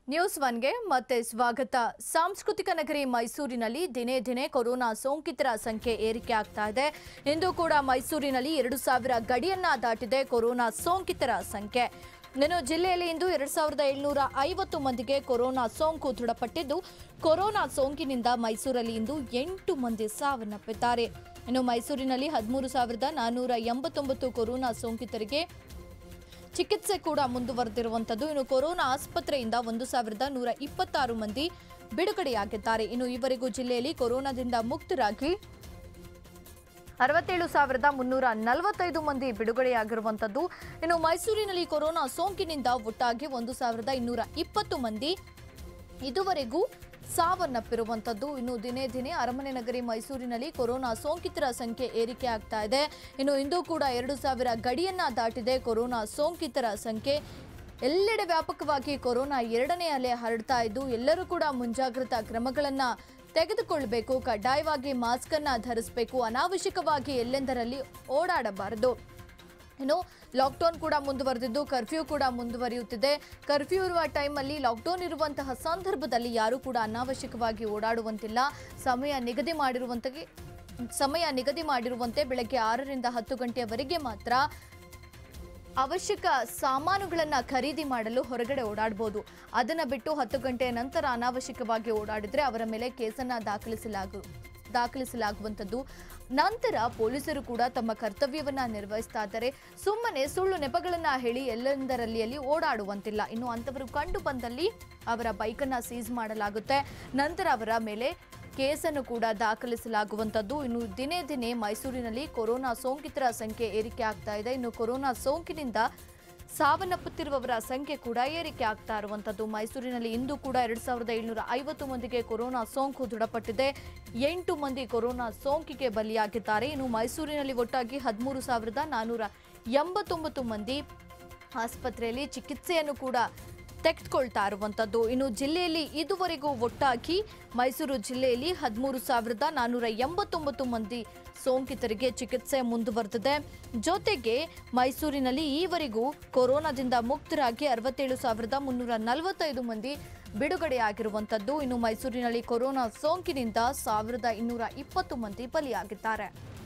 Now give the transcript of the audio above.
news ಒನ್ಗೆ ಮತ್ತೆ ಸ್ವಾಗತ ಸಾಂಸ್ಕೃತಿಕ ನಗರಿ ಮೈಸೂರಿನಲ್ಲಿ ದಿನೇ ದಿನೇ ಕೊರೋನಾ ಸೋಂಕಿತರ ಸಂಖ್ಯೆ ಏರಿಕೆ ಆಗ್ತಾ ಇದೆ ಇಂದು ಕೂಡ ಮೈಸೂರಿನಲ್ಲಿ ಎರಡು ಸಾವಿರ ಗಡಿಯನ್ನ ದಾಟಿದೆ ಕೊರೋನಾ ಸೋಂಕಿತರ ಸಂಖ್ಯೆ ಇನ್ನು ಜಿಲ್ಲೆಯಲ್ಲಿ ಇಂದು ಎರಡ್ ಸಾವಿರದ ಏಳ್ನೂರ ಐವತ್ತು ಮಂದಿಗೆ ಕೊರೋನಾ ಸೋಂಕು ದೃಢಪಟ್ಟಿದ್ದು ಕೊರೋನಾ ಸೋಂಕಿನಿಂದ ಮೈಸೂರಲ್ಲಿ ಇಂದು ಎಂಟು ಮಂದಿ ಸಾವನ್ನಪ್ಪಿದ್ದಾರೆ ಇನ್ನು ಮೈಸೂರಿನಲ್ಲಿ ಹದಿಮೂರು ಸಾವಿರದ ನಾನ್ನೂರ ಎಂಬತ್ತೊಂಬತ್ತು ಕೊರೋನಾ ಸೋಂಕಿತರಿಗೆ ಚಿಕಿತ್ಸೆ ಕೂಡ ಮುಂದುವರೆದಿರುವಂಥದ್ದು ಇನ್ನು ಕೊರೋನಾ ಆಸ್ಪತ್ರೆಯಿಂದ ಒಂದು ಸಾವಿರದ ನೂರ ಇಪ್ಪತ್ತಾರು ಮಂದಿ ಬಿಡುಗಡೆಯಾಗಿದ್ದಾರೆ ಇನ್ನು ಈವರೆಗೂ ಜಿಲ್ಲೆಯಲ್ಲಿ ಕೊರೋನಾದಿಂದ ಮುಕ್ತರಾಗಿ ಅರವತ್ತೇಳು ಸಾವಿರದ ಮುನ್ನೂರ ನಲವತ್ತೈದು ಮಂದಿ ಬಿಡುಗಡೆಯಾಗಿರುವಂಥದ್ದು ಇನ್ನು ಮೈಸೂರಿನಲ್ಲಿ ಕೊರೋನಾ ಸೋಂಕಿನಿಂದ ಒಟ್ಟಾಗಿ ಒಂದು ಸಾವಿರದ ಇನ್ನೂರ ಇಪ್ಪತ್ತು ಮಂದಿ ಇದುವರೆಗೂ ಸಾವನ್ನಪ್ಪಿರುವಂಥದ್ದು ಇನ್ನು ದಿನೇ ದಿನೇ ಅರಮನೆ ನಗರಿ ಮೈಸೂರಿನಲ್ಲಿ ಕೊರೋನಾ ಸೋಂಕಿತರ ಸಂಖ್ಯೆ ಏರಿಕೆ ಆಗ್ತಾ ಇದೆ ಇನ್ನು ಇಂದು ಕೂಡ ಎರಡು ಸಾವಿರ ಗಡಿಯನ್ನ ದಾಟಿದೆ ಕೊರೋನಾ ಸೋಂಕಿತರ ಸಂಖ್ಯೆ ಎಲ್ಲೆಡೆ ವ್ಯಾಪಕವಾಗಿ ಕೊರೋನಾ ಎರಡನೇ ಅಲೆ ಹರಡ್ತಾ ಇದ್ದು ಎಲ್ಲರೂ ಕೂಡ ಮುಂಜಾಗ್ರತಾ ಕ್ರಮಗಳನ್ನ ತೆಗೆದುಕೊಳ್ಬೇಕು ಕಡ್ಡಾಯವಾಗಿ ಮಾಸ್ಕ್ ಅನ್ನ ಧರಿಸಬೇಕು ಅನಾವಶ್ಯಕವಾಗಿ ಎಲ್ಲೆಂದರಲ್ಲಿ ಓಡಾಡಬಾರದು ಇನ್ನು ಲಾಕ್ಡೌನ್ ಕೂಡ ಮುಂದುವರೆದಿದ್ದು ಕರ್ಫ್ಯೂ ಕೂಡ ಮುಂದುವರಿಯುತ್ತಿದೆ ಕರ್ಫ್ಯೂ ಇರುವ ಟೈಮಲ್ಲಿ ಲಾಕ್ಡೌನ್ ಇರುವಂತಹ ಸಂದರ್ಭದಲ್ಲಿ ಯಾರೂ ಕೂಡ ಅನಾವಶ್ಯಕವಾಗಿ ಓಡಾಡುವಂತಿಲ್ಲ ಸಮಯ ನಿಗದಿ ಮಾಡಿರುವಂತೆ ಸಮಯ ನಿಗದಿ ಮಾಡಿರುವಂತೆ ಬೆಳಗ್ಗೆ ಆರರಿಂದ ಹತ್ತು ಗಂಟೆಯವರೆಗೆ ಮಾತ್ರ ಅವಶ್ಯಕ ಸಾಮಾನುಗಳನ್ನು ಖರೀದಿ ಮಾಡಲು ಹೊರಗಡೆ ಓಡಾಡಬಹುದು ಅದನ್ನು ಬಿಟ್ಟು ಹತ್ತು ಗಂಟೆಯ ನಂತರ ಅನಾವಶ್ಯಕವಾಗಿ ಓಡಾಡಿದ್ರೆ ಅವರ ಮೇಲೆ ಕೇಸನ್ನ ದಾಖಲಿಸಲಾಗು ದಾಖಲಿಸಲಾಗುವಂಥದ್ದು ನಂತರ ಪೊಲೀಸರು ಕೂಡ ತಮ್ಮ ಕರ್ತವ್ಯವನ್ನ ನಿರ್ವಹಿಸ್ತಾ ಇದ್ದಾರೆ ಸುಮ್ಮನೆ ಸುಳ್ಳು ನೆಪಗಳನ್ನ ಹೇಳಿ ಎಲ್ಲೆಂದರಲ್ಲಿ ಅಲ್ಲಿ ಓಡಾಡುವಂತಿಲ್ಲ ಇನ್ನು ಅಂಥವರು ಕಂಡು ಬಂದಲ್ಲಿ ಅವರ ಬೈಕನ್ನ ಸೀಸ್ ಮಾಡಲಾಗುತ್ತೆ ನಂತರ ಅವರ ಮೇಲೆ ಕೇಸನ್ನು ಕೂಡ ದಾಖಲಿಸಲಾಗುವಂಥದ್ದು ಇನ್ನು ದಿನೇ ದಿನೇ ಮೈಸೂರಿನಲ್ಲಿ ಕೊರೋನಾ ಸೋಂಕಿತರ ಸಂಖ್ಯೆ ಏರಿಕೆ ಆಗ್ತಾ ಇದೆ ಇನ್ನು ಕೊರೋನಾ ಸೋಂಕಿನಿಂದ ಸಾವನ್ನಪ್ಪುತ್ತಿರುವವರ ಸಂಖ್ಯೆ ಕೂಡ ಏರಿಕೆ ಆಗ್ತಾ ಇರುವಂಥದ್ದು ಮೈಸೂರಿನಲ್ಲಿ ಇಂದು ಕೂಡ ಎರಡ್ ಸಾವಿರದ ಏಳ್ನೂರ ಐವತ್ತು ಮಂದಿಗೆ ಕೊರೋನಾ ಸೋಂಕು ದೃಢಪಟ್ಟಿದೆ ಎಂಟು ಮಂದಿ ಕೊರೋನಾ ಸೋಂಕಿಗೆ ಬಲಿಯಾಗಿದ್ದಾರೆ ಇನ್ನು ಮೈಸೂರಿನಲ್ಲಿ ಒಟ್ಟಾಗಿ ಹದಿಮೂರು ಸಾವಿರದ ನಾನ್ನೂರ ಎಂಬತ್ತೊಂಬತ್ತು ಮಂದಿ ಆಸ್ಪತ್ರೆಯಲ್ಲಿ ಚಿಕಿತ್ಸೆಯನ್ನು ಕೂಡ ತೆಗೆದುಕೊಳ್ತಾ ಇರುವಂಥದ್ದು ಇನ್ನು ಜಿಲ್ಲೆಯಲ್ಲಿ ಇದುವರೆಗೂ ಒಟ್ಟಾಗಿ ಮೈಸೂರು ಜಿಲ್ಲೆಯಲ್ಲಿ ಹದಿಮೂರು ಸಾವಿರದ ನಾನ್ನೂರ ಎಂಬತ್ತೊಂಬತ್ತು ಮಂದಿ ಸೋಂಕಿತರಿಗೆ ಚಿಕಿತ್ಸೆ ಮುಂದುವರೆದಿದೆ ಜೊತೆಗೆ ಮೈಸೂರಿನಲ್ಲಿ ಈವರೆಗೂ ಕೊರೋನಾದಿಂದ ಮುಕ್ತರಾಗಿ ಅರವತ್ತೇಳು ಸಾವಿರದ ಮುನ್ನೂರ ನಲವತ್ತೈದು ಮಂದಿ ಬಿಡುಗಡೆಯಾಗಿರುವಂಥದ್ದು ಇನ್ನು ಮೈಸೂರಿನಲ್ಲಿ ಕೊರೋನಾ ಸೋಂಕಿನಿಂದ ಸಾವಿರದ ಇನ್ನೂರ ಇಪ್ಪತ್ತು ಮಂದಿ ಬಲಿಯಾಗಿದ್ದಾರೆ